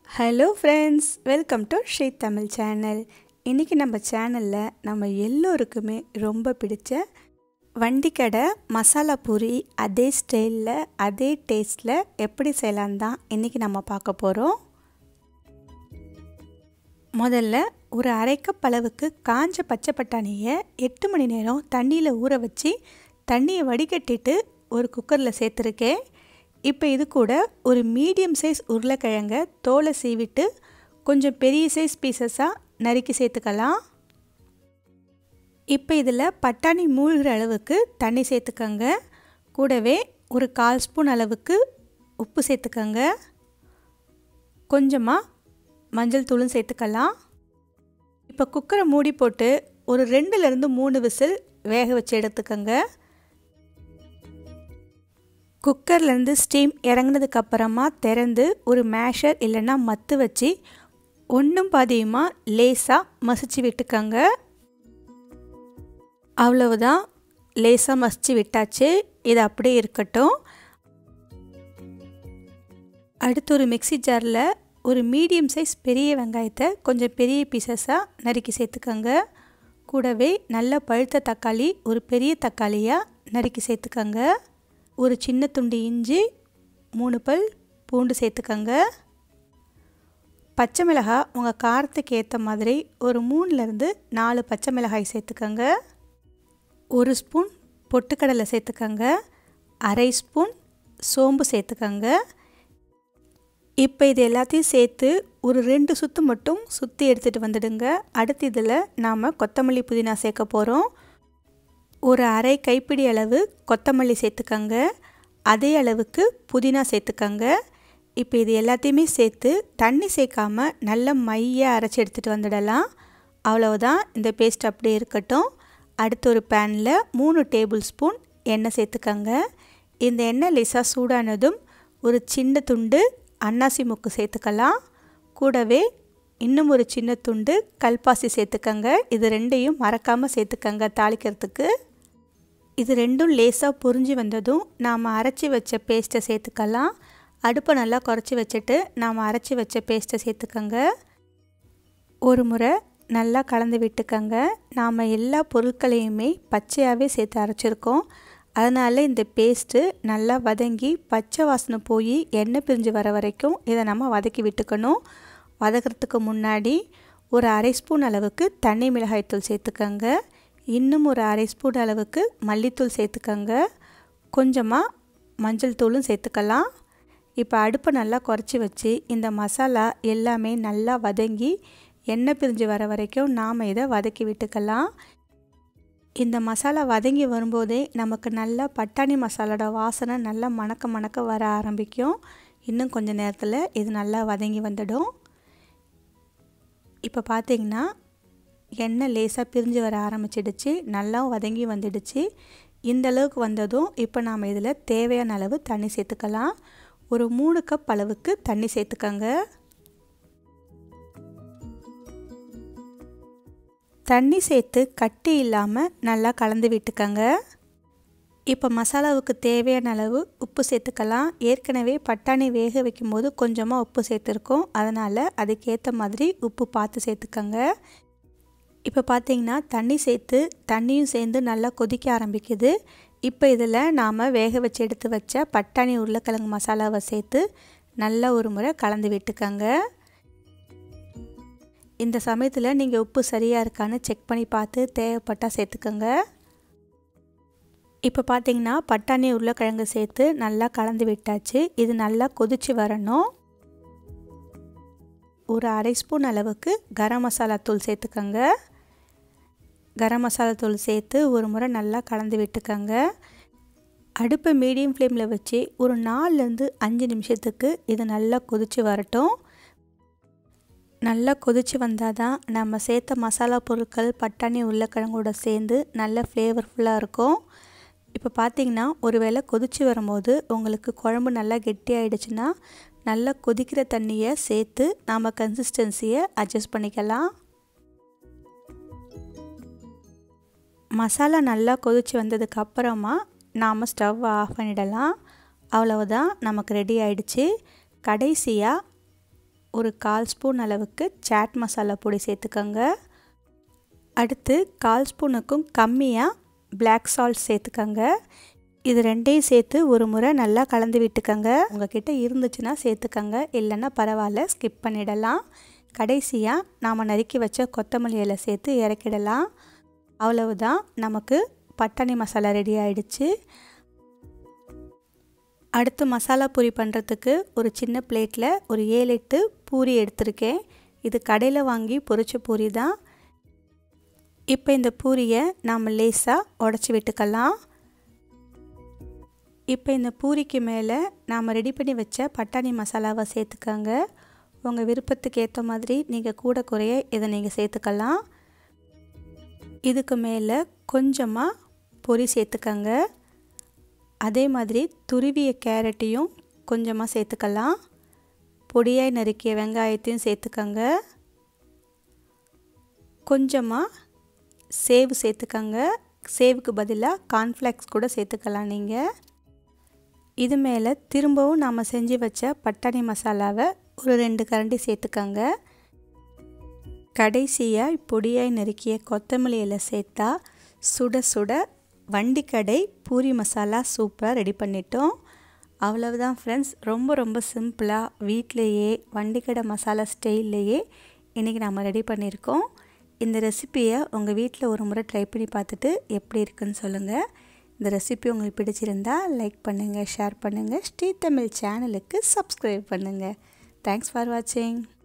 hello friends welcome to Sri Tamil channel இன்றைக்கி நம்ம சேனலில் நம்ம எல்லோருக்குமே ரொம்ப பிடிச்ச வண்டிக்கடை மசாலா பூரி அதே ஸ்டைலில் அதே டேஸ்ட்டில் எப்படி செய்யலான்னு தான் இன்றைக்கி நம்ம பார்க்க போகிறோம் முதல்ல ஒரு அரை கப் அளவுக்கு காஞ்ச பச்சை பட்டாணியை எட்டு மணி நேரம் தண்ணியில் ஊற வச்சு தண்ணியை வடிகட்டிட்டு ஒரு குக்கரில் சேர்த்துருக்கேன் இப்போ இது கூட ஒரு மீடியம் சைஸ் உருளைக்கிழங்க தோலை சீவிட்டு கொஞ்சம் பெரிய சைஸ் பீசஸாக நறுக்கி சேர்த்துக்கலாம் இப்போ இதில் பட்டாணி மூழ்கிற அளவுக்கு தண்ணி சேர்த்துக்கோங்க கூடவே ஒரு கால் ஸ்பூன் அளவுக்கு உப்பு சேர்த்துக்கோங்க கொஞ்சமாக மஞ்சள் தூளும் சேர்த்துக்கலாம் இப்போ குக்கரை மூடி போட்டு ஒரு ரெண்டுலேருந்து மூணு விசில் வேக வச்சு எடுத்துக்கோங்க குக்கர்லேருந்து ஸ்டீம் இறங்கினதுக்கப்புறமா திறந்து ஒரு மேஷர் இல்லைன்னா மத்து வச்சு ஒன்றும் பாதியுமாக லேசாக மசிச்சு விட்டுக்கோங்க அவ்வளவுதான் லேசாக மசிச்சு விட்டாச்சு இது அப்படியே இருக்கட்டும் அடுத்து ஒரு மிக்சி ஜாரில் ஒரு மீடியம் சைஸ் பெரிய வெங்காயத்தை கொஞ்சம் பெரிய பீசஸாக நறுக்கி சேர்த்துக்கோங்க கூடவே நல்ல பழுத்த தக்காளி ஒரு பெரிய தக்காளியாக நறுக்கி சேர்த்துக்கோங்க ஒரு சின்ன துண்டு இஞ்சி மூணு பல் பூண்டு சேர்த்துக்கோங்க பச்சை மிளகாய் உங்கள் காரத்துக்கு ஏற்ற மாதிரி ஒரு மூணுலேருந்து நாலு பச்சை மிளகாய் சேர்த்துக்கோங்க ஒரு ஸ்பூன் பொட்டுக்கடலை சேர்த்துக்கோங்க அரை ஸ்பூன் சோம்பு சேர்த்துக்கோங்க இப்போ இது எல்லாத்தையும் சேர்த்து ஒரு ரெண்டு சுற்று மட்டும் சுற்றி எடுத்துகிட்டு வந்துடுங்க அடுத்து இதில் நாம் கொத்தமல்லி புதினா சேர்க்க போகிறோம் ஒரு அரை கைப்பிடி அளவு கொத்தமல்லி சேர்த்துக்கங்க அதே அளவுக்கு புதினா சேர்த்துக்கங்க இப்போ இது எல்லாத்தையுமே சேர்த்து தண்ணி சேர்க்காம நல்ல மைய அரைச்சி எடுத்துகிட்டு வந்துடலாம் அவ்வளவுதான் இந்த பேஸ்ட் அப்படியே இருக்கட்டும் அடுத்து ஒரு பேனில் மூணு டேபிள் ஸ்பூன் எண்ணெய் சேர்த்துக்கங்க இந்த எண்ணெய் லேசாக சூடானதும் ஒரு சின்ன துண்டு அன்னாசி முக்கு சேர்த்துக்கலாம் கூடவே இன்னும் ஒரு சின்ன துண்டு கல்பாசி சேர்த்துக்கங்க இது ரெண்டையும் மறக்காமல் சேர்த்துக்கங்க தாளிக்கிறதுக்கு இது ரெண்டும் லேசாக புரிஞ்சு வந்ததும் நாம் அரைச்சி வச்ச பேஸ்ட்டை சேர்த்துக்கலாம் அடுப்பை நல்லா குறைச்சி வச்சுட்டு நாம் அரைச்சி வச்ச பேஸ்ட்டை சேர்த்துக்கங்க ஒரு முறை நல்லா கலந்து விட்டுக்கங்க நாம் எல்லா பொருட்களையுமே பச்சையாகவே சேர்த்து அரைச்சிருக்கோம் அதனால் இந்த பேஸ்ட்டு நல்லா வதங்கி பச்சை வாசனை போய் எண்ணெய் பிரிஞ்சு வர வரைக்கும் இதை நம்ம வதக்கி விட்டுக்கணும் வதக்கிறதுக்கு முன்னாடி ஒரு அரை ஸ்பூன் அளவுக்கு தண்ணி மிளகாய்த்தூள் சேர்த்துக்கங்க இன்னும் ஒரு அரை ஸ்பூன் அளவுக்கு மல்லித்தூள் சேர்த்துக்கங்க கொஞ்சமாக மஞ்சள் தூளும் சேர்த்துக்கலாம் இப்போ அடுப்பை நல்லா குறைச்சி வச்சு இந்த மசாலா எல்லாமே நல்லா வதங்கி எண்ணெய் பிரிஞ்சு வர வரைக்கும் நாம் இதை வதக்கி விட்டுக்கலாம் இந்த மசாலா வதங்கி வரும்போதே நமக்கு நல்லா பட்டாணி மசாலோட வாசனை நல்லா மணக்க மணக்க வர ஆரம்பிக்கும் இன்னும் கொஞ்சம் நேரத்தில் இது நல்லா வதங்கி வந்துடும் இப்போ பார்த்திங்கன்னா எண்ணெய் லேசாக பிரிஞ்சு வர ஆரம்பிச்சிடுச்சு நல்லா வதங்கி வந்துடுச்சு இந்த அளவுக்கு வந்ததும் இப்போ நாம் இதில் தேவையான அளவு தண்ணி சேர்த்துக்கலாம் ஒரு மூணு கப் அளவுக்கு தண்ணி சேர்த்துக்கங்க தண்ணி சேர்த்து கட்டி இல்லாமல் நல்லா கலந்து விட்டுக்கங்க இப்போ மசாலாவுக்கு தேவையான அளவு உப்பு சேர்த்துக்கலாம் ஏற்கனவே பட்டாணி வேக வைக்கும்போது கொஞ்சமாக உப்பு சேர்த்துருக்கோம் அதனால் அதுக்கேற்ற மாதிரி உப்பு பார்த்து சேர்த்துக்கங்க இப்போ பார்த்தீங்கன்னா தண்ணி சேர்த்து தண்ணியும் சேர்ந்து நல்லா கொதிக்க ஆரம்பிக்குது இப்போ இதில் நாம் வேக வச்சு எடுத்து வச்ச பட்டாணி உருளைக்கிழங்கு மசாலாவை சேர்த்து நல்லா ஒரு முறை கலந்து விட்டுக்கங்க இந்த சமயத்தில் நீங்கள் உப்பு சரியாக இருக்கான்னு செக் பண்ணி பார்த்து தேவைப்பட்டால் சேர்த்துக்கோங்க இப்போ பார்த்தீங்கன்னா பட்டாணி உருளைக்கிழங்கு சேர்த்து நல்லா கலந்து விட்டாச்சு இது நல்லா கொதித்து வரணும் ஒரு அரை ஸ்பூன் அளவுக்கு கரம் மசாலா தூள் சேர்த்துக்கோங்க கரம் மசாலா தூள் சேர்த்து ஒரு முறை நல்லா கலந்து விட்டுக்கோங்க அடுப்பை மீடியம் ஃப்ளேமில் வச்சு ஒரு நாலுலேருந்து அஞ்சு நிமிஷத்துக்கு இது நல்லா கொதித்து வரட்டும் நல்லா கொதித்து வந்தால் தான் நம்ம சேர்த்த மசாலா பொருட்கள் பட்டாணி உருளைக்கிழங்கோட சேர்ந்து நல்ல ஃப்ளேவர்ஃபுல்லாக இருக்கும் இப்போ பார்த்தீங்கன்னா ஒரு வேளை கொதித்து வரும்போது உங்களுக்கு குழம்பு நல்லா கெட்டியாயிடுச்சுன்னா நல்லா கொதிக்கிற தண்ணியை சேர்த்து நாம் கன்சிஸ்டன்சியை அட்ஜஸ்ட் பண்ணிக்கலாம் மசாலா நல்லா கொதித்து வந்ததுக்கு அப்புறமா நாம் ஸ்டவ் ஆஃப் பண்ணிடலாம் அவ்வளவுதான் நமக்கு ரெடி ஆயிடுச்சு கடைசியாக ஒரு கால் ஸ்பூன் அளவுக்கு சாட் மசாலா பொடி சேர்த்துக்கோங்க அடுத்து கால் ஸ்பூனுக்கும் கம்மியாக பிளாக் சால்ட் சேர்த்துக்கோங்க இது ரெண்டையும் சேர்த்து ஒரு முறை நல்லா கலந்து விட்டுக்கோங்க உங்ககிட்ட இருந்துச்சுன்னா சேர்த்துக்கோங்க இல்லைன்னா பரவாயில்ல ஸ்கிப் பண்ணிடலாம் கடைசியாக நாம் நறுக்கி வச்ச கொத்தமல்லி இலை சேர்த்து இறக்கிடலாம் அவ்வளவுதான் நமக்கு பட்டாணி மசாலா ரெடி ஆயிடுச்சு அடுத்து மசாலா பூரி பண்ணுறதுக்கு ஒரு சின்ன பிளேட்டில் ஒரு ஏழு எட்டு பூரி எடுத்திருக்கேன் இது கடையில் வாங்கி பொரிச்ச பூரி தான் இப்போ இந்த பூரியை நாம் லேசாக உடச்சி விட்டுக்கலாம் இப்போ இந்த பூரிக்கு மேலே நாம் ரெடி பண்ணி வச்ச பட்டாணி மசாலாவை சேர்த்துக்கோங்க உங்கள் விருப்பத்துக்கு ஏற்ற மாதிரி நீங்கள் கூட குறைய இதை நீங்கள் சேர்த்துக்கலாம் இதுக்கு மேலே கொஞ்சமாக பொரி சேர்த்துக்கோங்க அதே மாதிரி துருவிய கேரட்டையும் கொஞ்சமாக சேர்த்துக்கலாம் பொடியாய் நறுக்கிய வெங்காயத்தையும் சேர்த்துக்கோங்க கொஞ்சமாக சேவு சேர்த்துக்கோங்க சேவுக்கு பதிலாக கார்ன்ஃப்ளேக்ஸ் கூட சேர்த்துக்கலாம் நீங்கள் இது மேலே திரும்பவும் நாம் செஞ்சு வச்ச பட்டாணி மசாலாவை ஒரு ரெண்டு கரண்டி சேர்த்துக்கோங்க கடைசியாக பொடியாய் நறுக்கிய கொத்தமல்லி இலை சேர்த்தா சுட சுட வண்டிக்கடை பூரி மசாலா சூப்பராக ரெடி பண்ணிட்டோம் அவ்வளவுதான் ஃப்ரெண்ட்ஸ் ரொம்ப ரொம்ப சிம்பிளாக வீட்டிலையே வண்டிக்கடை மசாலா ஸ்டைல்லையே இன்றைக்கி நம்ம ரெடி பண்ணியிருக்கோம் இந்த ரெசிப்பியை உங்கள் வீட்டில் ஒரு முறை ட்ரை பண்ணி பார்த்துட்டு எப்படி இருக்குன்னு சொல்லுங்கள் இந்த ரெசிபி உங்களுக்கு பிடிச்சிருந்தா லைக் பண்ணுங்கள் ஷேர் பண்ணுங்கள் ஸ்ரீ தமிழ் சேனலுக்கு சப்ஸ்கிரைப் பண்ணுங்கள் தேங்க்ஸ் ஃபார் வாட்சிங்